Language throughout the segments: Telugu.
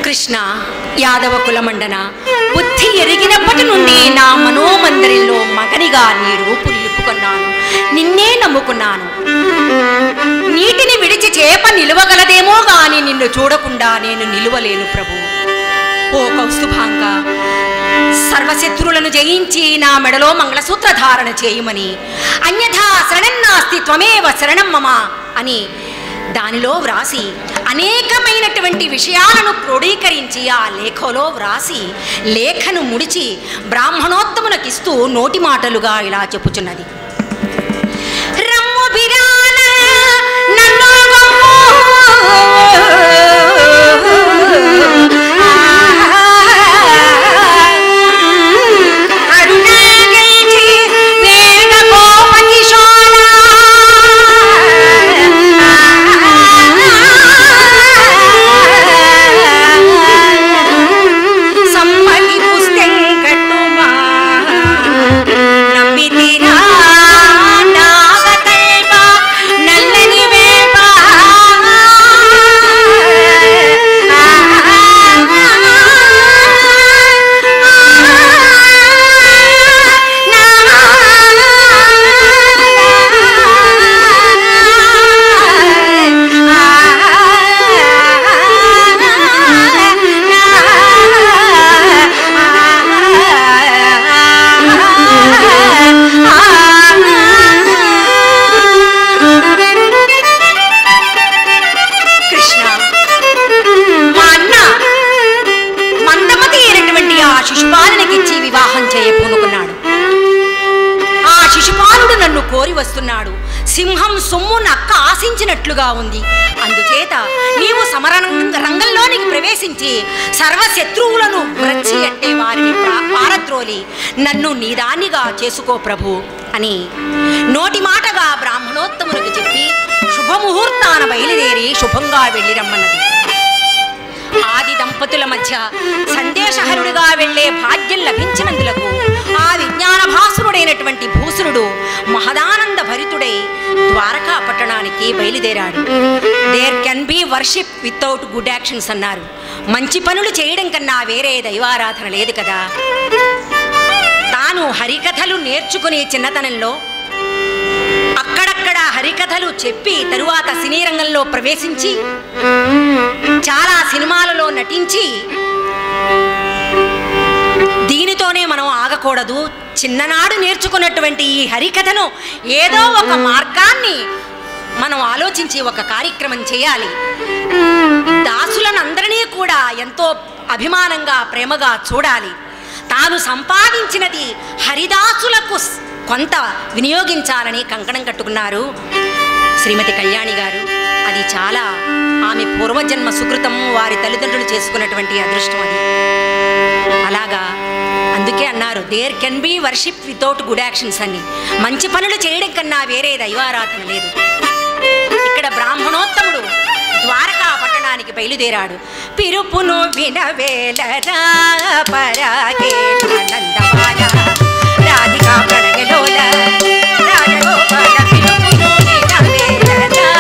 కృష్ణ యాదవ కులమండన బుద్ధి ఎరిగినప్పటి నుండి నా మనోమందిరంలో మగనిగా నీ రూపు నిలుపుకున్నాను నిన్నే నమ్ముకున్నాను నీటిని విడిచి చేప నిలవగలదేమో గాని నిన్ను చూడకుండా నేను నిలువలేను ప్రభు ఓ కౌస్తుభాంగ సర్వశత్రువులను జయించి నా మెడలో మంగళసూత్ర ధారణ చేయమని అన్యథా శరణన్నాస్తి త్వమేవ శరణం మమ అని దానిలో వ్రాసి అనేకమైనటువంటి విషయాలను క్రోడీకరించి ఆ లేఖలో వ్రాసి లేఖను ముడిచి బ్రాహ్మణోత్తమునకిస్తూ నోటి మాటలుగా ఇలా చెప్పుచున్నది రమ్ము బిరాన నన్ను అరుణాగల్చి వేణ సమ్మతి పుస్తెంకట్టుమా నమ్మితిరా నాగతల్ప నల్లని వేప కృష్ణ మా అన్న మందమతి అయినటువంటి ఆ శిశుపాలనికిచ్చి వివాహం చేయపూనుకున్నాడు ఆ శిశుపాలుడు నన్ను కోరి వస్తున్నాడు సింహం సొమ్ము నక్క ఆశించినట్లుగా ఉంది అందుచేత నీవు సమర రంగంలోనికి ప్రవేశించి సర్వశత్రువులను వ్రచ్చి అంటే వారిని ప్రా- పారద్రోలి నన్ను నీదానిగా చేసుకో ప్రభు అని నోటి మాటగా బ్రాహ్మణోత్తమునికి చెప్పి శుభముహూర్తాన బయలుదేరి శుభంగా వెళ్ళిరమ్మన్నది ఆది దంపతుల మధ్య సందేశహరుడిగా వెళ్లే భాగ్యం లభించినందులకు ఆ విజ్ఞాన భాసురుడైనటువంటి భూసురుడు మహదానంద భరితుడై ద్వారకా పట్టణానికి బయలుదేరాడు there can be worship without good actions అన్నారు మంచి పనులు చేయడం కన్నా వేరే దైవారాధన లేదు కదా తాను హరికథలు నేర్చుకునే చిన్నతనంలో అక్కడక్కడ హరికథలు చెప్పి తరువాత సినీ రంగంలో ప్రవేశించి చాలా సినిమాలలో నటించి దీనితోనే మనం ఆగకూడదు చిన్ననాడు నేర్చుకున్నటువంటి ఈ హరికథను ఏదో ఒక మార్గాన్ని మనం ఆలోచించి ఒక కార్యక్రమం చేయాలి దాసులను అందరినీ కూడా ఎంతో అభిమానంగా ప్రేమగా చూడాలి తాను సంపాదించినది హరిదాసులకు స్- కొంత వినియోగించాలని కంకణం కట్టుకున్నారు శ్రీమతి కళ్యాణి గారు అది చాలా ఆమె పూర్వజన్మ సుకృతం వారి తల్లిదండ్రులు చేసుకున్నటువంటి అదృష్టం అది అలాగా అందుకే అన్నారు there can be worship without good actions అని మంచి పనులు చేయడం కన్నా వేరే దైవారాధన లేదు ఇక్కడ బ్రాహ్మణోత్తముడు ద్వారకా పట్టణానికి బయలుదేరాడు పిరుపును వినవేలరా పరాగేనందమాల రాధికా ప్రణయలోల రాజగోపాల పిలుపును వినవేలరా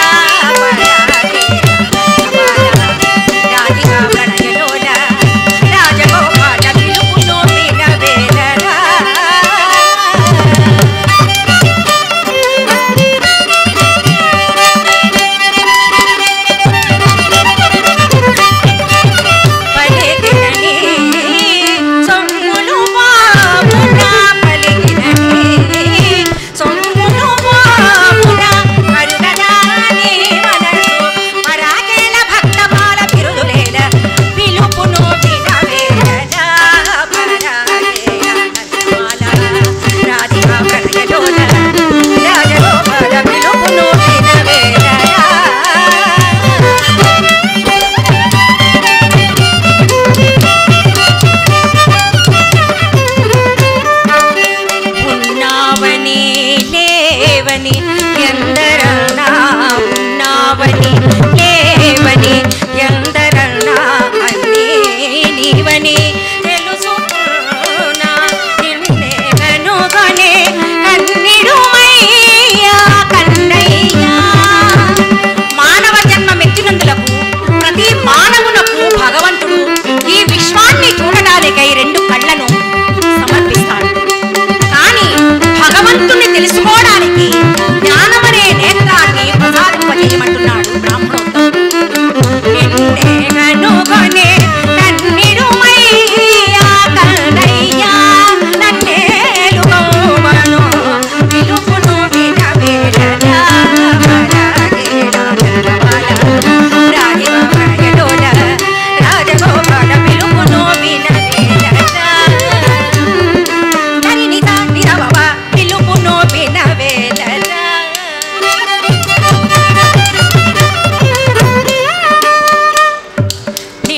పరాగేనందమాల రాధికా ప్రణయలోల రాజగోపాల పిలుపును వినవేలరా పలికినని సొమ్ములు బాబునా పలికినని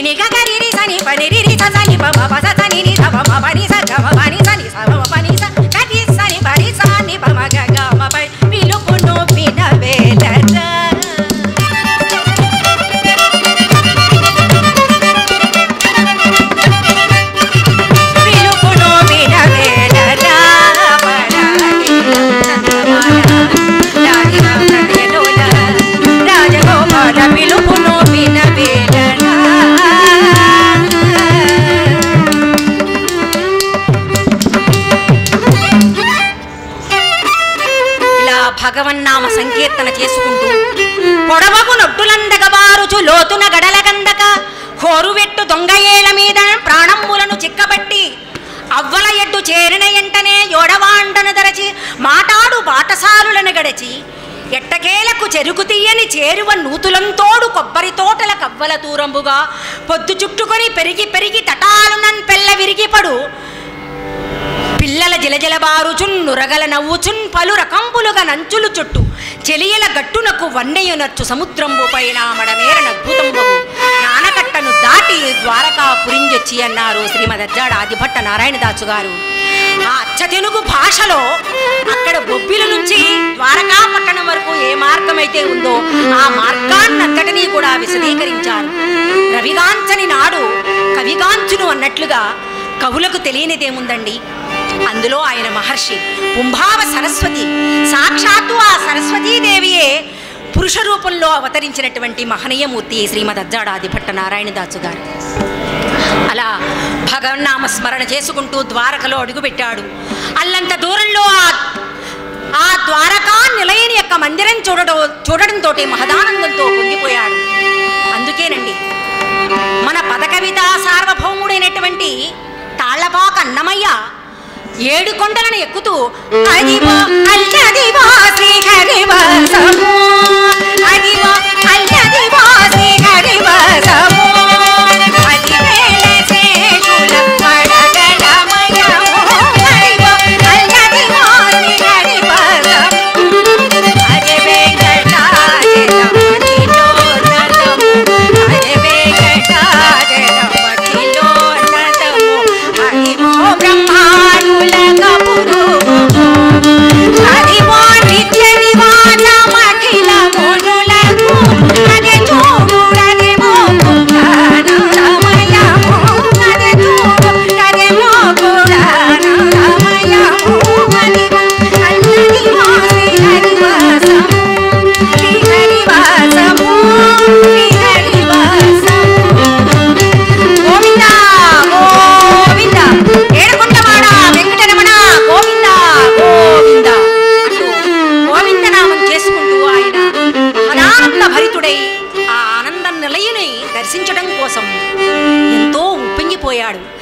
నిగ గరి రి సని పని రి రి స సని ప మ ప స సని ని స ప మ ప ని స గ మ ప ని స ని స మ ప ని స గరి సని ప ని స ని ప మ గ గ మ ప పిలుపును వినవేలరా పిలుపును వినవేలరా పరాగిలం చంద్రమాల రాగిన ప్రణయలోల రాజగోపాల పిలుపును వినవేలరా ఇలా భగవన్నామ సంకీర్తన చేసుకుంటూ పొడవకు నొట్టులందగబారుచు లోతున గడల గందక హోరువెట్టు దొంగ ఏల మీద ప్రాణంబులను చిక్కబట్టి అవ్వల ఎడ్డు చేరిన ఎంటనే యొడవాండను దరచి మాటాడు బాటసారులను గడచి ఎట్టకేలకు చెరుకు తీయని చేరువ నూతులంతోడు కొబ్బరి తోటల కవ్వల దూరంబుగా పొద్దు చుట్టుకొని పెరిగి పెరిగి తటాలునన్ పెళ్ళ విరిగిపడు పిల్లల జిలజిలబారుచున్ నురగల నవ్వుచున్ పలు రకంబులుగా నంచులు చుట్టు చెలియల గట్టునకు వన్నెయునచ్చు సముద్రంబు పైన మడమేర అద్భుతంబగు నానకట్టను దాటి ద్వారకా పురింజొచ్చి అన్నారు శ్రీమదజ్జాడ ఆదిభట్ట నారాయణదాసు గారు ఆ అచ్చ తెలుగు భాషలో అక్కడ బొబ్బిల నుంచి ద్వారకా పట్టణం వరకు ఏ మార్గమైతే ఉందో ఆ మార్గాన్నంతటినీ కూడా విశదీకరించారు రవిగాంచని నాడు కవిగాంచును అన్నట్లుగా కవులకు తెలియనిదేముందండి అందులో ఆయన మహర్షి కుంభావ సరస్వతి సాక్షాత్తు ఆ సరస్వతీదేవియే పురుష రూపంలో అవతరించినటువంటి మహనీయమూర్తి శ్రీమద్ అజ్జాడాదిభట్ట నారాయణదాసు గారు అలా భగవన్నామ స్మరణ చేసుకుంటూ ద్వారకలో అడుగుపెట్టాడు అల్లంత దూరంలో ఆ ఆ ద్వారకా నిలయని యొక్క మందిరం చూడడం చూడడంతో మహదానందంతో పొంగిపోయాడు అందుకేనండి మన పదకవిత సార్వభౌముడైనటువంటి తాళ్లపాక అన్నమయ్య ఏడు కొండలను ఎక్కుతూ అదివో అల్లదివో శ్రీహరివాసము అదివో అల్లదివో శ్రీహరివాసము అదివేల శేషుల పడగలమయము అదివో అల్లదివో శ్రీహరివాసము అదే వెంకటాచలమణిలో నలము అదే వెంకటాచలమణిలో నలము అదిమో బ్రహ్మానుల కపురుము అదిమో నిత్య నివాసమఖిల మునులకు అదే చూడుడదిమో పురాణమయము అదే చూడుడదిమో పురాణమయము అదిమో అల్లదిమో శ్రీహరివాసము శ్రీహరివాసము శ్రీహరివాసము గోవింద గోవింద ఏడుకొండవాడ వెంకటరమణ గోవింద గోవింద అంటూ గోవిందనామం చేసుకుంటూ ఆయన అనానంద భరితుడై ఆ ఆనంద నిలయని దర్శించడం కోసం ఎంతో ఉప్పొంగిపోయాడు